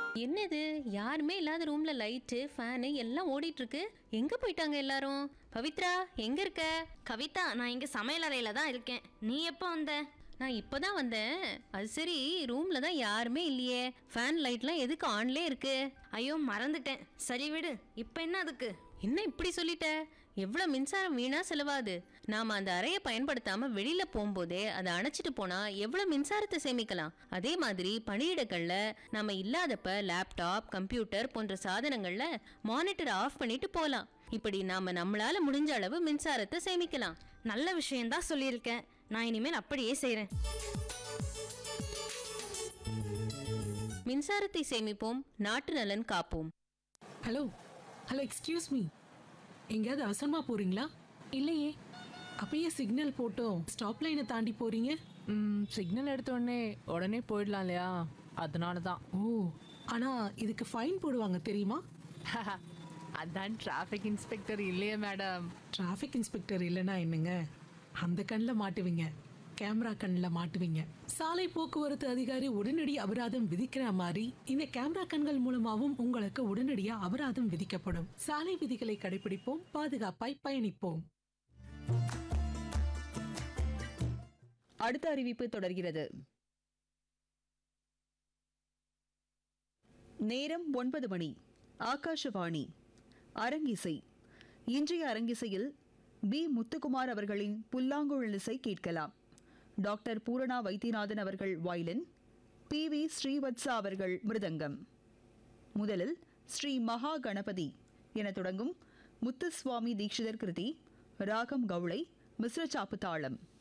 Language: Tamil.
என்னது யாருமே இல்லாத ரூம்ல லைட்டு ஃபேனு எல்லாம் ஓடிட்டு இருக்கு எங்க போயிட்டாங்க எல்லாரும் பவித்ரா எங்க இருக்க கவிதா நான் இங்க சமையலறையில தான் இருக்கேன் நீ எப்போ வந்த நான் இப்பதான் வந்தேன் அது சரி ரூம்ல தான் யாருமே இல்லையே ஃபேன் லைட்லாம் எதுக்கு ஆன்லே இருக்கு ஐயோ மறந்துட்டேன் சரி விடு இப்போ என்ன அதுக்கு என்ன இப்படி சொல்லிட்ட எவ்வளவு மின்சாரம் வீணா செலவாது நாம அந்த அறையை பயன்படுத்தாம வெளியில போகும்போதே அதை அணைச்சிட்டு போனா எவ்வளவு மின்சாரத்தை சேமிக்கலாம் அதே மாதிரி பணியிடங்கள்ல நாம இல்லாதப்ப லேப்டாப் கம்ப்யூட்டர் போன்ற சாதனங்கள்ல மானிட்டர் ஆஃப் பண்ணிட்டு போலாம் இப்படி நாம நம்மளால முடிஞ்ச அளவு மின்சாரத்தை சேமிக்கலாம் நல்ல விஷயம்தான் சொல்லியிருக்கேன் நான் இனிமேல் அப்படியே செய்கிறேன் மின்சாரத்தை சேமிப்போம் நாட்டு நலன் காப்போம் ஹலோ ஹலோ எக்ஸ்கியூஸ் மீ எங்கேயாவது அவசரமா போறீங்களா இல்லையே அப்பயே சிக்னல் போட்டோம் ஸ்டாப் லைனை தாண்டி போறீங்க ம் சிக்னல் எடுத்த உடனே உடனே போயிடலாம் இல்லையா அதனால தான் ஓ ஆனா இதுக்கு ஃபைன் போடுவாங்க தெரியுமா அதான் டிராஃபிக் இன்ஸ்பெக்டர் இல்லையே மேடம் டிராஃபிக் இன்ஸ்பெக்டர் இல்லைன்னா என்னங்க அந்த கண்ணில் மாட்டுவீங்க கேமரா கண்ணில் மாட்டுவீங்க சாலை போக்குவரத்து அதிகாரி உடனடி அபராதம் விதிக்கிற மாதிரி இந்த கேமரா கண்கள் மூலமாவும் உங்களுக்கு உடனடியா அபராதம் விதிக்கப்படும் சாலை விதிகளை கடைபிடிப்போம் பாதுகாப்பாய் பயணிப்போம் அடுத்த அறிவிப்பு தொடர்கிறது நேரம் ஒன்பது மணி ஆகாஷவாணி அரங்கிசை இன்றைய அரங்கிசையில் பி முத்துக்குமார் அவர்களின் புல்லாங்குழல் இசை கேட்கலாம் டாக்டர் பூரணா வைத்தியநாதன் அவர்கள் வயலின் பி வி ஸ்ரீவத்சா அவர்கள் மிருதங்கம் முதலில் ஸ்ரீ மகா கணபதி என தொடங்கும் முத்துசுவாமி தீட்சிதர் கிருதி ராகம் கவுளை மிஸ்ர சாப்பு தாளம்